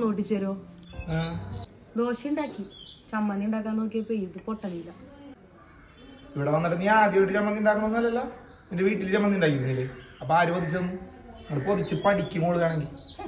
ഒന്ന് ഓട്ടിച്ചേരോ ദോശ ഉണ്ടാക്കി ചമ്മന്തി ഉണ്ടാക്കാൻ നോക്കിയപ്പോ ഇത് പൊട്ടണില്ല ഇവിടെ വന്നിട്ട് നീ ആദ്യമായിട്ട് ചമ്മന്തി ഉണ്ടാക്കണമെന്നല്ലല്ലോ നിന്റെ വീട്ടിൽ ചമ്മന്തി ഉണ്ടാക്കിയിരുന്നില്ലേ അപ്പൊ ആര് പൊതിച്ചു തന്നു നമ്മൾ പൊതിച്ച് പഠിക്കും മോളുകാണെങ്കിൽ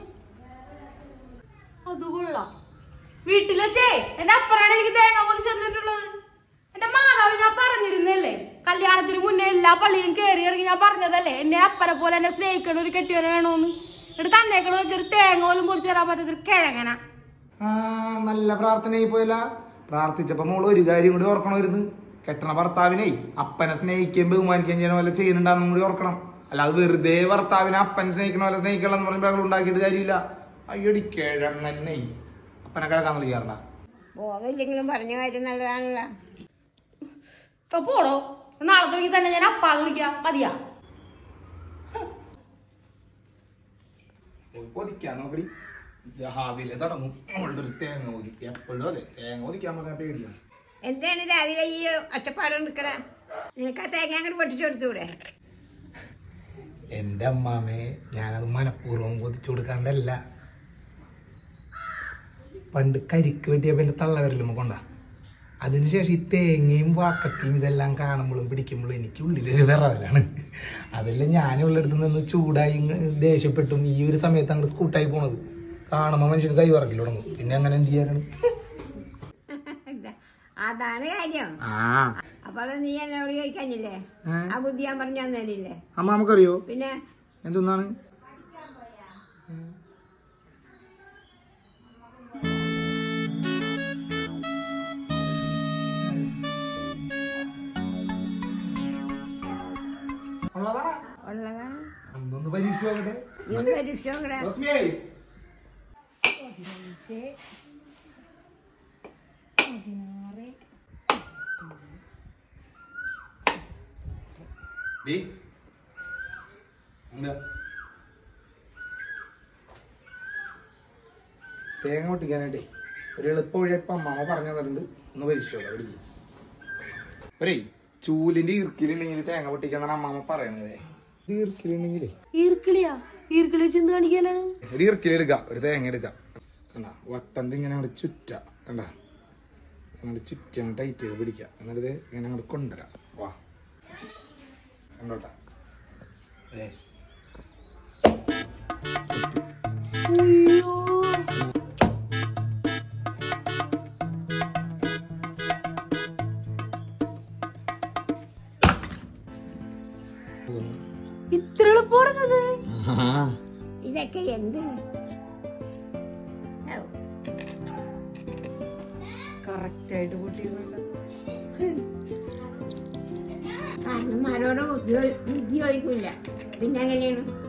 അത് കൊള്ളാം വീട്ടിലെ എന്റെ അപ്പറാണ് എനിക്ക് തേങ്ങ പൊതിച്ച് തന്നിട്ടുള്ളത് എന്റെ മാതാവ് ഞാൻ പറഞ്ഞിരുന്നല്ലേ കല്യാണത്തിന് മുന്നേ എല്ലാ പള്ളിയിലും കയറി ഇറങ്ങി ഞാൻ പറഞ്ഞതല്ലേ എന്നെ അപ്പനെ പോലെ എന്നെ സ്നേഹിക്കണ ഒരു കെട്ടിയവനെ വേണോന്ന് എന്നിട്ട് തന്നേക്കണ നോക്കി ഒരു തേങ്ങ പോലും പൊതിച്ച് തരാൻ പറ്റാത്തൊരു കിഴങ്ങന ആ നല്ല പ്രാർത്ഥനയായി പോയല്ല പ്രാർത്ഥിച്ചപ്പോ മോള് ഒരു കാര്യം കൂടി ഓർക്കണമായിരുന്നു കെട്ടണ ഭർത്താവിനെ അപ്പനെ സ്നേഹിക്കുകയും ബഹുമാനിക്കുകയും ചെയ്യണ പോലെ ചെയ്യുന്നുണ്ടാന്നും കൂടി ഓർക്കണം അല്ലാതെ വെറുതെ ഭർത്താവിനെ അപ്പൻ സ്നേഹിക്കണ പോലെ സ്നേഹിക്കണം എന്ന് പറയുമ്പോൾ ഞങ്ങൾ ഉണ്ടാക്കിയിട്ട് കാര്യമില്ല അയ്യടി കിഴങ്ങനെ അപ്പനെ കിഴക്കാൻ വിളിക്കാറുണ്ട ബോധമില്ലെങ്കിലും പറഞ്ഞ കാര്യം നല്ലതാണല്ലോ ഇപ്പൊ പോടോ നാളെ തുടങ്ങി തന്നെ ഞാൻ അപ്പാന്ന് വിളിക്കാം മതിയാ ഒതിക്കാൻ നോക്കടി രാവിലെ തുടങ്ങും മോളുടെ ഒരു തേങ്ങ ഒതിക്കുക എപ്പോഴും അതെ തേങ്ങ ഒതിക്കാൻ പറഞ്ഞാൽ പേടിയാണ് എന്താണ് രാവിലെ ഈ ഒറ്റപ്പാട് നിൽക്കണ നിനക്ക് ആ തേങ്ങ അങ്ങോട്ട് പൊട്ടിച്ചു കൊടുത്തൂടെ എൻ്റെ അമ്മാമേ ഞാനത് മനഃപൂർവ്വം കൊതിച്ചു കൊടുക്കാണ്ടല്ല പണ്ട് കരിക്ക് വെട്ടിയപ്പോൾ എൻ്റെ തള്ളവരലുമ്പോ കൊണ്ടാ അതിനുശേഷം ഈ തേങ്ങയും വാക്കത്തിയും ഇതെല്ലാം കാണുമ്പോഴും പിടിക്കുമ്പോഴും എനിക്ക് ഉള്ളിലൊരു വിറവലാണ് അതെല്ലാം ഞാൻ ഉള്ളടുത്ത് നിന്ന് ചൂടായി ഇങ്ങ് ദേഷ്യപ്പെട്ടും ഈ ഒരു സമയത്ത് അങ്ങോട്ട് സ്കൂട്ടായി പോണത് കാണുമ്പോൾ മനുഷ്യന് കൈ പറക്കില്ല തുടങ്ങും പിന്നെ അങ്ങനെ എന്ത് ചെയ്യാനാണ് അതാണ് കാര്യം ആ അപ്പൊ അത് നീ എന്നോട് ചോദിക്കാനില്ലേ ആ ബുദ്ധി ഞാൻ പറഞ്ഞു തന്നില്ലേ അമ്മ നമുക്കറിയോ പിന്നെ എന്തൊന്നാണ് ഉള്ളതാണോ ഉള്ളതാണ് ഒന്നൊന്ന് പരീക്ഷിച്ച് നോക്കട്ടെ ഈ ഒന്ന് പരീക്ഷിച്ചോ കൂടെ റസ്മിയേ ഡി എന്താ തേങ്ങ പൊട്ടിക്കാനായിട്ടേ ഒരു എളുപ്പ വഴി ഇപ്പം അമ്മ പറഞ്ഞു തന്നിട്ടുണ്ട് ഒന്ന് പരീക്ഷിച്ചോ അവിടേക്ക് ഒരേ ചൂലിന്റെ ഈർക്കിലുണ്ടെങ്കിൽ തേങ്ങ പൊട്ടിക്കാന്നാണ് അമ്മാമ്മ പറയണതേ ഇത് ഈർക്കിലുണ്ടെങ്കിലേ ഈർക്കിളിയാ ഈർക്കിളി വെച്ച് എന്ത് കാണിക്കാനാണ് ഒരു ഇറക്കിലെടുക്കാം ഒരു തേങ്ങ എടുക്കാം കണ്ട വട്ടന്ത് ഇങ്ങനെ അങ്ങോട്ട് ചുറ്റ കണ്ട അങ്ങോട്ട് ചുറ്റി അങ്ങ് ടൈറ്റ് ചെയ്ത് പിടിക്കാം എന്നിട്ട് ഇത് ഇങ്ങനെ അങ്ങോട്ട് കൊണ്ടുവരാം വാ കണ്ടോട്ടാ ഏ അയ്യോ ഇത്ര എളുപ്പം പറഞ്ഞത് ഇതൊക്കെ എന്ത് ഔ, കറക്റ്റ് ആയിട്ട് പൊട്ടിക്കുന്നുണ്ട് കാരണന്മാരോട് ബുദ്ധി ബുദ്ധി ചോദിക്കൂല പിന്നെ എങ്ങനെയാണ്